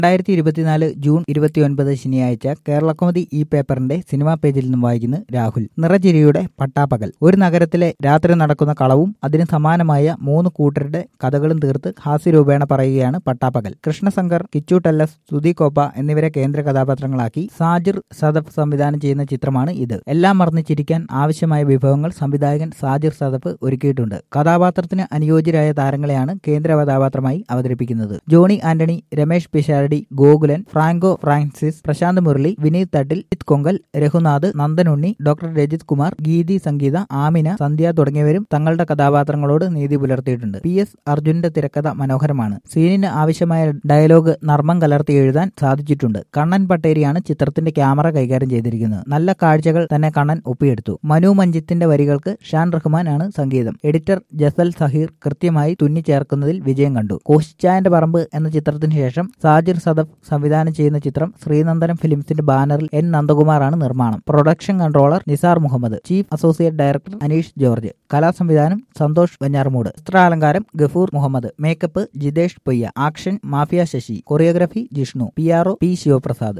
രണ്ടായിരത്തി ഇരുപത്തിനാല് ജൂൺ ഇരുപത്തിയൊൻപത് ശനിയാഴ്ച കേരളകൗമുദി ഈ പേപ്പറിന്റെ സിനിമാ പേജിൽ നിന്നും വായിക്കുന്നു രാഹുൽ നിറചിരിയുടെ പട്ടാപ്പകൽ ഒരു നഗരത്തിലെ രാത്രി നടക്കുന്ന കളവും അതിന് സമാനമായ മൂന്ന് കൂട്ടരുടെ കഥകളും തീർത്ത് ഹാസ്യരൂപേണ പറയുകയാണ് പട്ടാപ്പകൽ കൃഷ്ണശങ്കർ കിച്ചു ടെല്ലസ് സുധി കോപ്പ എന്നിവരെ കേന്ദ്ര കഥാപാത്രങ്ങളാക്കി സാജിർ സദഫ് സംവിധാനം ചെയ്യുന്ന ചിത്രമാണ് ഇത് എല്ലാം മറന്നു ചിരിക്കാൻ ആവശ്യമായ വിഭവങ്ങൾ സംവിധായകൻ സാജിർ സദഫ് ഒരുക്കിയിട്ടുണ്ട് കഥാപാത്രത്തിന് അനുയോജ്യരായ താരങ്ങളെയാണ് കേന്ദ്ര കഥാപാത്രമായി അവതരിപ്പിക്കുന്നത് ജോണി ആന്റണി രമേശ് പിഷാരടി ഗോകുലൻ ഫ്രാങ്കോ ഫ്രാൻസിസ് പ്രശാന്ത് മുരളി വിനീത് തട്ടിൽ ജിത് കൊങ്കൽ രഘുനാഥ് നന്ദനുണ്ണി ഡോക്ടർ രജിത് കുമാർ ഗീതി സംഗീത ആമിന സന്ധ്യ തുടങ്ങിയവരും തങ്ങളുടെ കഥാപാത്രങ്ങളോട് നീതി പുലർത്തിയിട്ടുണ്ട് പി എസ് അർജുന്റെ തിരക്കഥ മനോഹരമാണ് സീനിന് ആവശ്യമായ ഡയലോഗ് നർമ്മം കലർത്തി എഴുതാൻ സാധിച്ചിട്ടുണ്ട് കണ്ണൻ പട്ടേരിയാണ് ചിത്രത്തിന്റെ ക്യാമറ കൈകാര്യം ചെയ്തിരിക്കുന്നത് നല്ല കാഴ്ചകൾ തന്നെ കണ്ണൻ ഒപ്പിയെടുത്തു മനു മഞ്ജിത്തിന്റെ വരികൾക്ക് ഷാൻ റഹ്മാൻ ആണ് സംഗീതം എഡിറ്റർ ജസൽ സഹീർ കൃത്യമായി തുന്നിച്ചേർക്കുന്നതിൽ വിജയം കണ്ടു കോശിച്ചായന്റെ പറമ്പ് എന്ന ചിത്രത്തിന് ശേഷം സാജിർ സദഫ് സംവിധാനം ചെയ്യുന്ന ചിത്രം ശ്രീനന്ദനം ഫിലിംസിന്റെ ബാനറിൽ എൻ നന്ദകുമാറാണ് നിർമ്മാണം production controller Nisar Muhammad chief associate director Aneesh George കലാസംവിധാനം സന്തോഷ് വഞ്ഞാറമൂട് വസ്ത്രാലങ്കാരം Gafoor Muhammad makeup Jithesh Poyya action mafia Sasi choreography Jishnu P R O P Sivaprasad